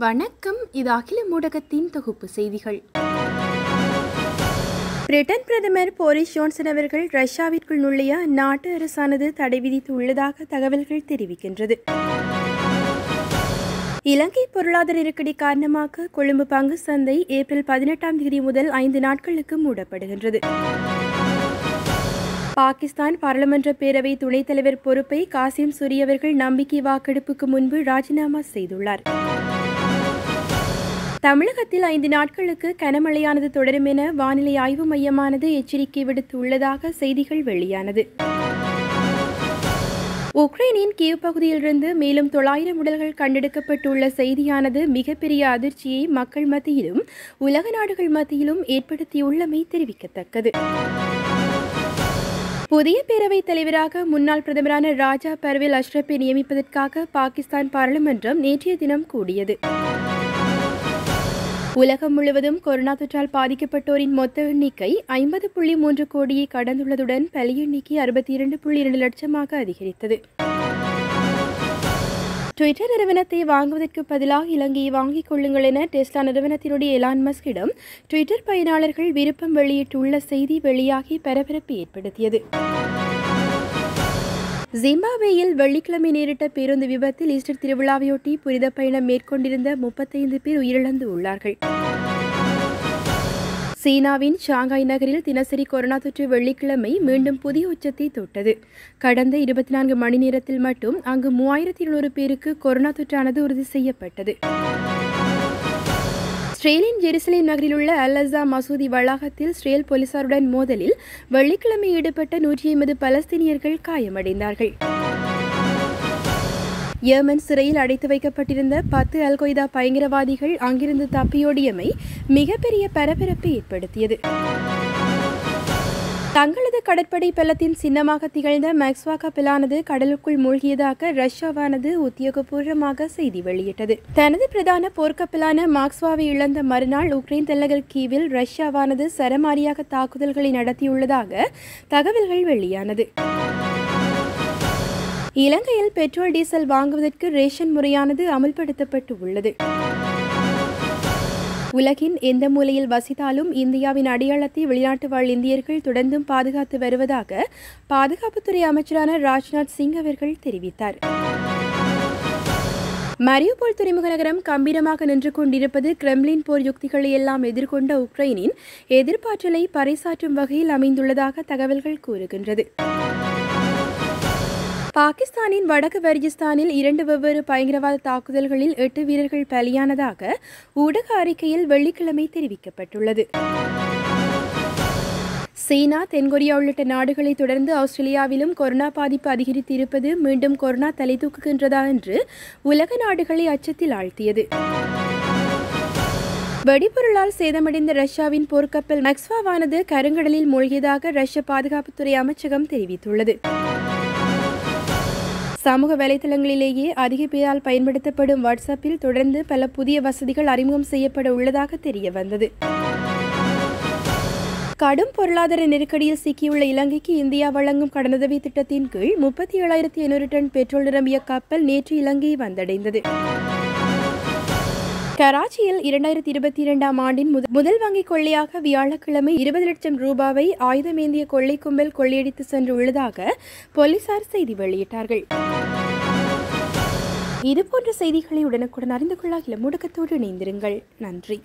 வணக்கம் இது அகில ஊடகத்தின் தொகுப்பு செய்திகள் பிரிட்டன் பிரதமர் போரிஸ் ஜான்சன் அவர்கள் ரஷ்யாவிற்குள் நுழைய அந்நாட்டு அரசானது தடை விதித்து உள்ளதாக தகவல்கள் தெரிவிக்கின்றது இலங்கை பொருளாதார நெருக்கடி காரணமாக கொழும்பு பங்கு சந்தை ஏப்ரல் பதினெட்டாம் தேதி முதல் ஐந்து நாட்களுக்கு மூடப்படுகின்றது பாகிஸ்தான் பாராளுமன்ற பேரவை துணைத் தலைவர் பொறுப்பை காசிம் சூரி அவர்கள் நம்பிக்கை வாக்கெடுப்புக்கு முன்பு ராஜினாமா செய்துள்ளார் தமிழகத்தில் ஐந்து நாட்களுக்கு கனமழையானது தொடரும் என வானிலை ஆய்வு மையமானது எச்சரிக்கை விடுத்துள்ளதாக செய்திகள் வெளியானது உக்ரைனின் கீவ் பகுதியிலிருந்து மேலும் தொள்ளாயிரம் உடல்கள் கண்டெடுக்கப்பட்டுள்ள செய்தியானது மிகப்பெரிய அதிர்ச்சியை மக்கள் மத்தியிலும் உலக நாடுகள் மத்தியிலும் ஏற்படுத்தியுள்ளமை தெரிவிக்கத்தக்கது புதிய பேரவைத் தலைவராக முன்னாள் பிரதமரான ராஜா பர்வேல் அஷ்ரப்பை நியமிப்பதற்காக பாகிஸ்தான் பாராளுமன்றம் நேற்றைய தினம் கூடியது உலகம் முழுவதும் கொரோனா தொற்றால் பாதிக்கப்பட்டோரின் மொத்த எண்ணிக்கை ஐம்பது புள்ளி மூன்று கோடியை கடந்துள்ளதுடன் பலி எண்ணிக்கை அறுபத்தி இரண்டு புள்ளி இரண்டு லட்சமாக அதிகரித்தது ட்விட்டர் நிறுவனத்தை வாங்குவதற்கு பதிலாக இலங்கையை வாங்கிக் கொள்ளுங்கள் என டெஸ்லா நிறுவனத்தினுடைய எலான் மஸ்கிடம் ட்விட்டர் பயனாளர்கள் விருப்பம் வெளியிட்டுள்ள செய்தி வெளியாகி பரபரப்பு ஏற்படுத்தியது ஜிம்பாப்வேயில் வெள்ளிக்கிழமை நேரிட்ட பேருந்து விபத்தில் ஈஸ்டர் திருவிழாவையொட்டி புனித பயணம் மேற்கொண்டிருந்த முப்பத்தைந்து பேர் உயிரிழந்து உள்ளார்கள் சீனாவின் ஷாங்காய் நகரில் தினசரி கொரோனா தொற்று வெள்ளிக்கிழமை மீண்டும் புதிய உச்சத்தை தொட்டது கடந்த இருபத்தி நான்கு மணி நேரத்தில் மட்டும் அங்கு மூவாயிரத்தி இருநூறு பேருக்கு கொரோனா தொற்றானது உறுதி செய்யப்பட்டது ஸ்ரேலின் ஜெருசலேம் நகரில் உள்ள அல் மசூதி வளாகத்தில் ஸ்ரேல் போலீசாருடன் மோதலில் வெள்ளிக்கிழமை ஈடுபட்ட நூற்றி ஐம்பது பலஸ்தீனியர்கள் காயமடைந்தார்கள் ஏமன் சிறையில் அடைத்து வைக்கப்பட்டிருந்த பத்து அல்கொய்தா பயங்கரவாதிகள் அங்கிருந்து தப்பியோடியமை மிகப்பெரிய பரபரப்பை ஏற்படுத்தியது தங்களது கடற்படை பலத்தின் சின்னமாக திகழ்ந்த மேக்ஸ்வா கப்பலானது கடலுக்குள் மூழ்கியதாக ரஷ்யாவானது உத்தியோகபூர்வமாக செய்தி வெளியிட்டது தனது பிரதான போர்க்கப்பலான மாக்ஸ்வாவை இழந்த மறுநாள் உக்ரைன் தலைநகர் கீவில் ரஷ்யாவானது சரமாரியாக தாக்குதல்களை நடத்தியுள்ளதாக தகவல்கள் வெளியானது இலங்கையில் பெட்ரோல் டீசல் வாங்குவதற்கு ரேஷன் முறையானது அமல்படுத்தப்பட்டு உள்ளது உலகின் எந்த மூலையில் வசித்தாலும் இந்தியாவின் அடையாளத்தை வெளிநாட்டு வாழ் இந்தியர்கள் தொடர்ந்தும் பாதுகாத்து வருவதாக பாதுகாப்புத்துறை அமைச்சரான ராஜ்நாத் சிங் அவர்கள் தெரிவித்தார் மரியுபோல் துறைமுக நகரம் கம்பீரமாக நின்று கொண்டிருப்பது கிரெம்லின் போர் யுக்திகளை எல்லாம் எதிர்கொண்ட உக்ரைனின் எதிர்ப்பாற்றலை பறைசாற்றும் வகையில் அமைந்துள்ளதாக தகவல்கள் கூறுகின்றது பாகிஸ்தானின் வடக்கு வர்ஜிஸ்தானில் இரண்டு வெவ்வேறு பயங்கரவாத தாக்குதல்களில் எட்டு வீரர்கள் பலியானதாக ஊடக அறிக்கையில் வெள்ளிக்கிழமை தெரிவிக்கப்பட்டுள்ளது சீனா தென்கொரியா உள்ளிட்ட நாடுகளை தொடர்ந்து ஆஸ்திரேலியாவிலும் கொரோனா பாதிப்பு அதிகரித்து இருப்பது மீண்டும் கொரோனா தலை தூக்குகின்றதா என்று உலக நாடுகளை அச்சத்தில் ஆழ்த்தியது வெடிபொருளால் சேதமடைந்த ரஷ்யாவின் போர்க்கப்பல் மக்ஸ்வாவானது கருங்கடலில் மூழ்கியதாக ரஷ்ய பாதுகாப்புத்துறை அமைச்சகம் தெரிவித்துள்ளது சமூக வலைதளங்களிலேயே அதிக பேரால் பயன்படுத்தப்படும் வாட்ஸ்அப்பில் தொடர்ந்து பல புதிய வசதிகள் அறிமுகம் செய்யப்பட உள்ளதாக தெரிய வந்தது கடும் பொருளாதார நெருக்கடியில் சிக்கியுள்ள இலங்கைக்கு இந்தியா வழங்கும் கடனுதவி திட்டத்தின் கீழ் முப்பத்தி ஏழாயிரத்தி எண்ணூறு டன் பெட்ரோல் நிரம்பிய கப்பல் நேற்று இலங்கையை வந்தடைந்தது கராச்சியில் இரண்டாயிரத்தி இருபத்தி இரண்டாம் ஆண்டின் முதல் வங்கி கொள்ளையாக வியாழக்கிழமை இருபது லட்சம் ரூபாவை ஆயுதமேந்திய கொள்ளை கும்பல் கொள்ளையடித்து சென்றுள்ளதாக போலீசார் செய்தி வெளியிட்டார்கள் இதுபோன்ற செய்திகளை உடனுக்குடன் அறிந்து கொள்ள இளமுடக்கத்தோடு இணைந்திருங்கள் நன்றி